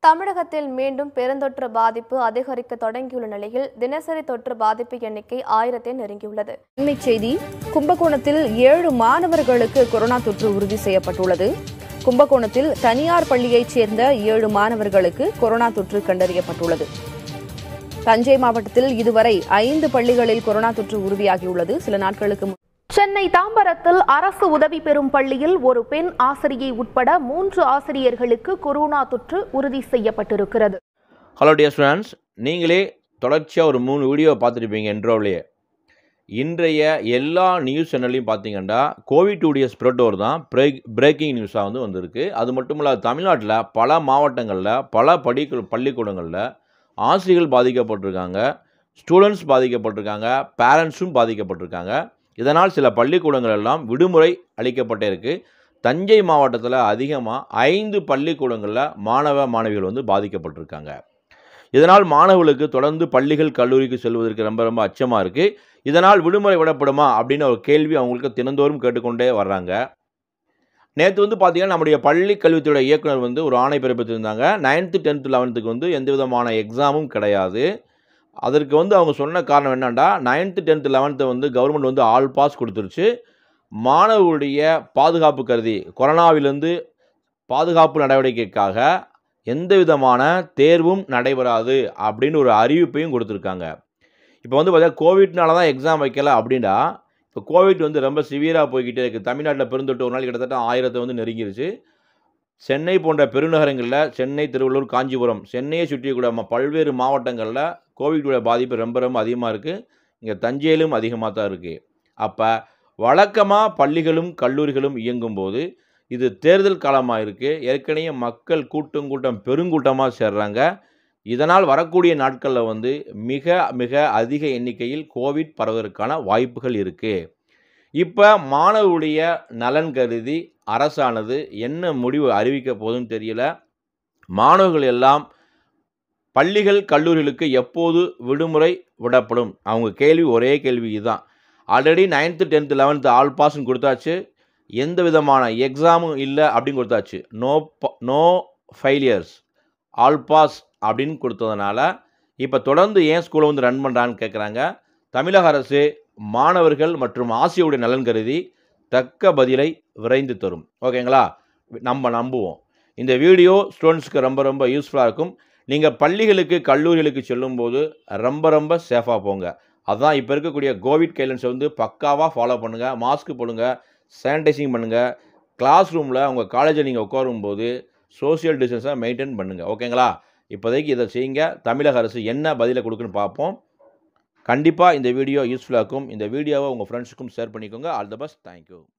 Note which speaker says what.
Speaker 1: தமிழகத்தில் மீண்டும் பெருந்தொற்று பாதிப்பு அதிகரிக்க தொடங்கியுள்ள நிலையில் தினசரி தொற்று பாதிப்பு எண்ணிக்கை ஆயிரத்தை நெருங்கியுள்ளது
Speaker 2: அண்மைச் செய்தி கும்பகோணத்தில் ஏழு மாணவர்களுக்கு கொரோனா தொற்று உறுதி செய்யப்பட்டுள்ளது கும்பகோணத்தில் தனியார் பள்ளியைச் சேர்ந்த ஏழு மாணவர்களுக்கு கொரோனா தொற்று கண்டறியப்பட்டுள்ளது தஞ்சை மாவட்டத்தில் இதுவரை ஐந்து பள்ளிகளில் கொரோனா தொற்று உறுதியாகியுள்ளது சில நாட்களுக்கு முன்
Speaker 3: சென்னை தாம்பரத்தில் அரசு உதவி பெறும் பள்ளியில் ஒரு பெண் ஆசிரியை உட்பட மூன்று ஆசிரியர்களுக்கு கொரோனா தொற்று உறுதி செய்யப்பட்டிருக்கிறது
Speaker 4: ஹலோ டியர் ஸ்டூடெண்ட்ஸ் நீங்களே தொடர்ச்சியாக ஒரு மூணு வீடியோ பார்த்துருப்பீங்க இன்ட்ரோவிலேயே இன்றைய எல்லா நியூஸ் சேனல்லையும் பார்த்தீங்கன்னா கோவிட்டுடைய ஸ்ப்ரெட் ஓவர் தான் பிரேக் பிரேக்கிங் நியூஸாக வந்து வந்திருக்கு அது மட்டும் இல்லாத தமிழ்நாட்டில் பல மாவட்டங்களில் பல படி பள்ளிக்கூடங்களில் ஆசிரியர்கள் பாதிக்கப்பட்டிருக்காங்க ஸ்டூடெண்ட்ஸ் பாதிக்கப்பட்டிருக்காங்க பேரண்ட்ஸும் பாதிக்கப்பட்டிருக்காங்க இதனால் சில பள்ளிக்கூடங்கள் எல்லாம் விடுமுறை அளிக்கப்பட்டே இருக்குது தஞ்சை மாவட்டத்தில் அதிகமாக ஐந்து பள்ளிக்கூடங்களில் மாணவ மாணவிகள் வந்து பாதிக்கப்பட்டிருக்காங்க இதனால் மாணவர்களுக்கு தொடர்ந்து பள்ளிகள் கல்லூரிக்கு செல்வதற்கு ரொம்ப ரொம்ப அச்சமாக இருக்குது இதனால் விடுமுறை விடப்படுமா அப்படின்னு ஒரு கேள்வி அவங்களுக்கு தினந்தோறும் கேட்டுக்கொண்டே வர்றாங்க நேற்று வந்து பார்த்தீங்கன்னா நம்முடைய பள்ளி கல்வித்துறை இயக்குனர் வந்து ஒரு ஆணை பிறப்பித்திருந்தாங்க நைன்த்து டென்த்து லெவன்த்துக்கு வந்து எந்த விதமான எக்ஸாமும் கிடையாது அதற்கு வந்து அவங்க சொன்ன காரணம் என்னன்னா நைன்த்து டென்த்து லெவன்த்து வந்து கவர்மெண்ட் வந்து ஆல் பாஸ் கொடுத்துருச்சு மாணவர்களுடைய பாதுகாப்பு கருதி கொரோனாவிலிருந்து பாதுகாப்பு நடவடிக்கைக்காக எந்த விதமான தேர்வும் நடைபெறாது அப்படின்னு ஒரு அறிவிப்பையும் கொடுத்துருக்காங்க இப்போ வந்து பார்த்தா கோவிட்னால தான் எக்ஸாம் வைக்கல அப்படின்னா இப்போ கோவிட் வந்து ரொம்ப சிவியராக போய்கிட்டே இருக்குது தமிழ்நாட்டில் பெருந்தொட்டு ஒரு நாள் கிட்டத்தட்ட ஆயிரத்தை வந்து நெருங்கிருச்சு சென்னை போன்ற பெருநகரங்களில் சென்னை திருவள்ளூர் காஞ்சிபுரம் சென்னையை சுற்றிக்கூடிய ம- பல்வேறு மாவட்டங்களில் கோவிட்டோட பாதிப்பு ரொம்ப ரொம்ப அதிகமாக இருக்குது இங்கே தஞ்சையிலும் அதிகமாக தான் இருக்குது அப்போ வழக்கமாக பள்ளிகளும் கல்லூரிகளும் இயங்கும்போது இது தேர்தல் காலமாக இருக்குது ஏற்கனவே மக்கள் கூட்டம் கூட்டம் பெருங்கூட்டமாக சேர்றாங்க இதனால் வரக்கூடிய நாட்களில் வந்து மிக மிக அதிக எண்ணிக்கையில் கோவிட் பரவதற்கான வாய்ப்புகள் இருக்குது இப்போ மாணவருடைய நலன் கருதி அரசானது என்ன முடிவு அறிவிக்க போகுதுன்னு தெரியல மாணவர்கள் எல்லாம் பள்ளிகள் கல்லூரிகளுக்கு எப்போது விடுமுறை விடப்படும் அவங்க கேள்வி ஒரே கேள்வி இதுதான் already ninth tenth eleventh all பாஸ்ன்னு கொடுத்தாச்சு எந்த விதமான எக்ஸாமும் இல்லை அப்படின்னு கொடுத்தாச்சு no no failures all pass அப்படின்னு கொடுத்ததுனால இப்போ தொடர்ந்து ஏன் ஸ்கூலை வந்து ரன் பண்ணுறான்னு கேட்குறாங்க தமிழக அரசு மாணவர்கள் மற்றும் ஆசிரியருடைய நலன் கருதி தக்க பதிலை விரைந்து தரும் ஓகேங்களா நம்ம நம்புவோம் இந்த வீடியோ ஸ்டூடெண்ட்ஸ்க்கு ரொம்ப ரொம்ப யூஸ்ஃபுல்லாக இருக்கும் நீங்கள் பள்ளிகளுக்கு கல்லூரிகளுக்கு செல்லும்போது ரொம்ப ரொம்ப சேஃபாக போங்க அதுதான் இப்போ இருக்கக்கூடிய கோவிட் கைட்லைன்ஸை வந்து பக்காவாக ஃபாலோ பண்ணுங்கள் மாஸ்க் போடுங்க சானிடைசிங் பண்ணுங்கள் கிளாஸ் ரூமில் உங்கள் காலேஜில் நீங்கள் உட்காரும்போது சோஷியல் டிஸ்டன்ஸை மெயின்டைன் பண்ணுங்கள் ஓகேங்களா இப்போதைக்கு இதை செய்யுங்க தமிழக அரசு என்ன பதிலை கொடுக்குன்னு பார்ப்போம் கண்டிப்பாக இந்த வீடியோ யூஸ்ஃபுல்லாக இருக்கும் இந்த வீடியோவை உங்கள் ஃப்ரெண்ட்ஸுக்கும் ஷேர் பண்ணிக்கோங்க ஆல் த பெஸ்ட் தேங்க்யூ